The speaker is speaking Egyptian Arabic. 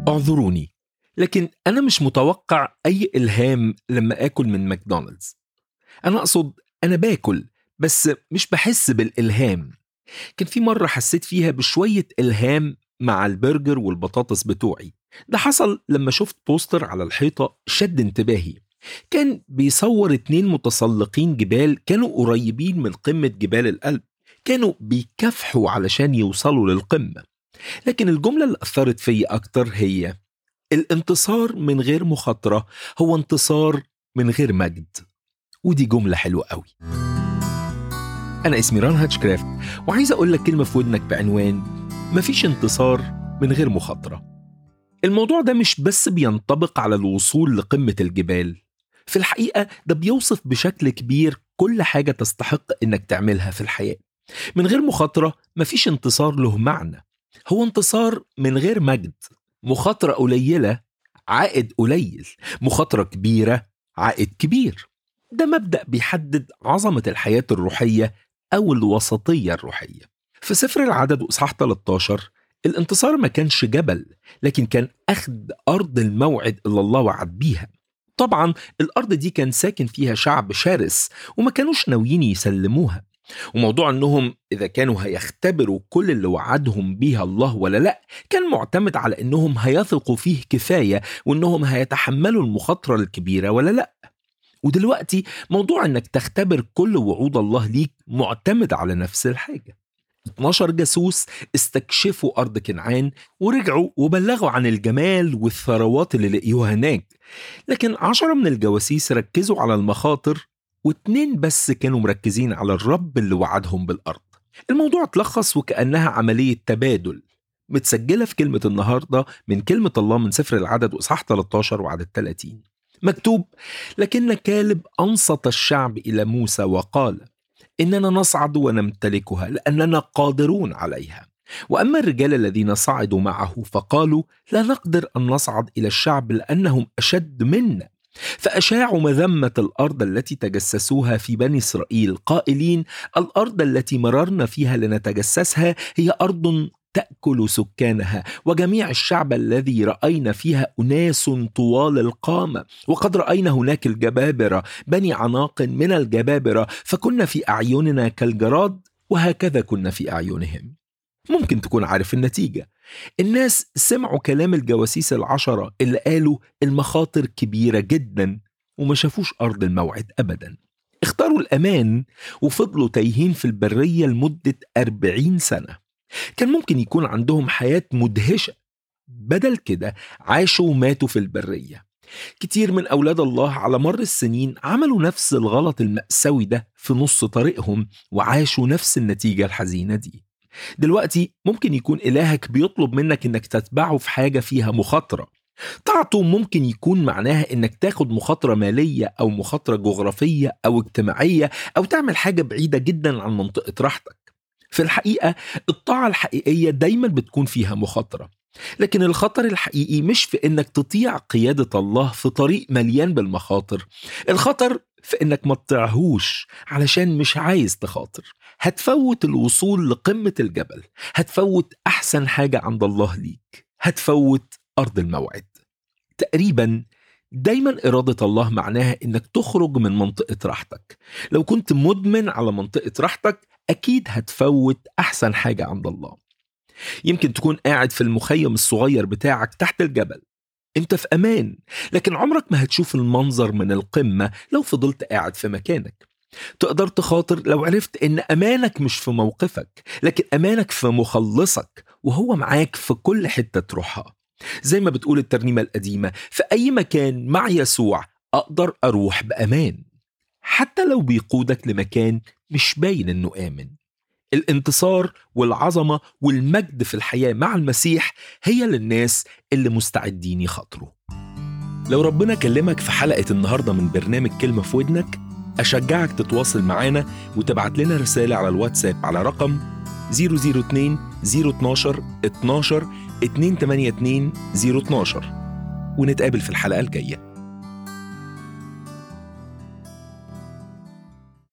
اعذروني لكن أنا مش متوقع أي إلهام لما آكل من ماكدونالدز أنا أقصد أنا باكل بس مش بحس بالإلهام كان في مرة حسيت فيها بشوية إلهام مع البرجر والبطاطس بتوعي ده حصل لما شفت بوستر على الحيطة شد انتباهي كان بيصور اتنين متسلقين جبال كانوا قريبين من قمة جبال الألب كانوا بيكافحوا علشان يوصلوا للقمة لكن الجملة اللي أثرت فيا أكتر هي الانتصار من غير مخاطرة هو انتصار من غير مجد ودي جملة حلوة قوي أنا اسمي ران هاتشكرافت وعايز أقول لك كلمة في ودنك بعنوان مفيش انتصار من غير مخاطرة الموضوع ده مش بس بينطبق على الوصول لقمة الجبال في الحقيقة ده بيوصف بشكل كبير كل حاجة تستحق إنك تعملها في الحياة من غير مخاطرة مفيش انتصار له معنى هو انتصار من غير مجد مخاطرة قليلة عائد قليل مخاطرة كبيرة عائد كبير ده مبدأ بيحدد عظمة الحياة الروحية أو الوسطية الروحية في سفر العدد وإصحاح 13 الانتصار ما كانش جبل لكن كان أخذ أرض الموعد اللي الله وعد بيها طبعا الأرض دي كان ساكن فيها شعب شرس وما كانوش ناويين يسلموها وموضوع انهم اذا كانوا هيختبروا كل اللي وعدهم بيها الله ولا لا كان معتمد على انهم هيثقوا فيه كفايه وانهم هيتحملوا المخاطره الكبيره ولا لا ودلوقتي موضوع انك تختبر كل وعود الله ليك معتمد على نفس الحاجه 12 جاسوس استكشفوا أرض كنعان ورجعوا وبلغوا عن الجمال والثروات اللي لقيوها هناك لكن عشرة من الجواسيس ركزوا على المخاطر واتنين بس كانوا مركزين على الرب اللي وعدهم بالأرض الموضوع اتلخص وكأنها عملية تبادل متسجلة في كلمة النهاردة من كلمة الله من سفر العدد وإصحاح 13 وعدد 30 مكتوب لكن كالب أنصت الشعب إلى موسى وقال إننا نصعد ونمتلكها لأننا قادرون عليها وأما الرجال الذين صعدوا معه فقالوا لا نقدر أن نصعد إلى الشعب لأنهم أشد منا فأشاعوا مذمة الأرض التي تجسسوها في بني إسرائيل قائلين الأرض التي مررنا فيها لنتجسسها هي أرض تأكل سكانها وجميع الشعب الذي رأينا فيها أناس طوال القامة وقد رأينا هناك الجبابرة بني عناق من الجبابرة فكنا في أعيننا كالجراد وهكذا كنا في أعينهم ممكن تكون عارف النتيجة الناس سمعوا كلام الجواسيس العشرة اللي قالوا المخاطر كبيرة جدا وما شافوش أرض الموعد أبدا اختاروا الأمان وفضلوا تايهين في البرية لمدة أربعين سنة كان ممكن يكون عندهم حياة مدهشة بدل كده عاشوا وماتوا في البرية كتير من أولاد الله على مر السنين عملوا نفس الغلط المأساوي ده في نص طريقهم وعاشوا نفس النتيجة الحزينة دي دلوقتي ممكن يكون إلهك بيطلب منك إنك تتبعه في حاجة فيها مخاطرة طاعته ممكن يكون معناها إنك تاخد مخاطرة مالية أو مخاطرة جغرافية أو اجتماعية أو تعمل حاجة بعيدة جدا عن منطقة راحتك في الحقيقة الطاعة الحقيقية دايما بتكون فيها مخاطرة لكن الخطر الحقيقي مش في انك تطيع قيادة الله في طريق مليان بالمخاطر الخطر في انك ما تطيعهوش علشان مش عايز تخاطر هتفوت الوصول لقمة الجبل هتفوت احسن حاجة عند الله ليك هتفوت ارض الموعد تقريبا دايما إرادة الله معناها إنك تخرج من منطقة راحتك لو كنت مدمن على منطقة راحتك أكيد هتفوت أحسن حاجة عند الله يمكن تكون قاعد في المخيم الصغير بتاعك تحت الجبل انت في امان لكن عمرك ما هتشوف المنظر من القمه لو فضلت قاعد في مكانك تقدر تخاطر لو عرفت ان امانك مش في موقفك لكن امانك في مخلصك وهو معاك في كل حته تروحها زي ما بتقول الترنيمه القديمه في اي مكان مع يسوع اقدر اروح بامان حتى لو بيقودك لمكان مش باين انه امن الانتصار والعظمه والمجد في الحياه مع المسيح هي للناس اللي مستعدين يخاطروا. لو ربنا كلمك في حلقه النهارده من برنامج كلمه في ودنك اشجعك تتواصل معانا وتبعت لنا رساله على الواتساب على رقم 002 012 12 282 012 ونتقابل في الحلقه الجايه.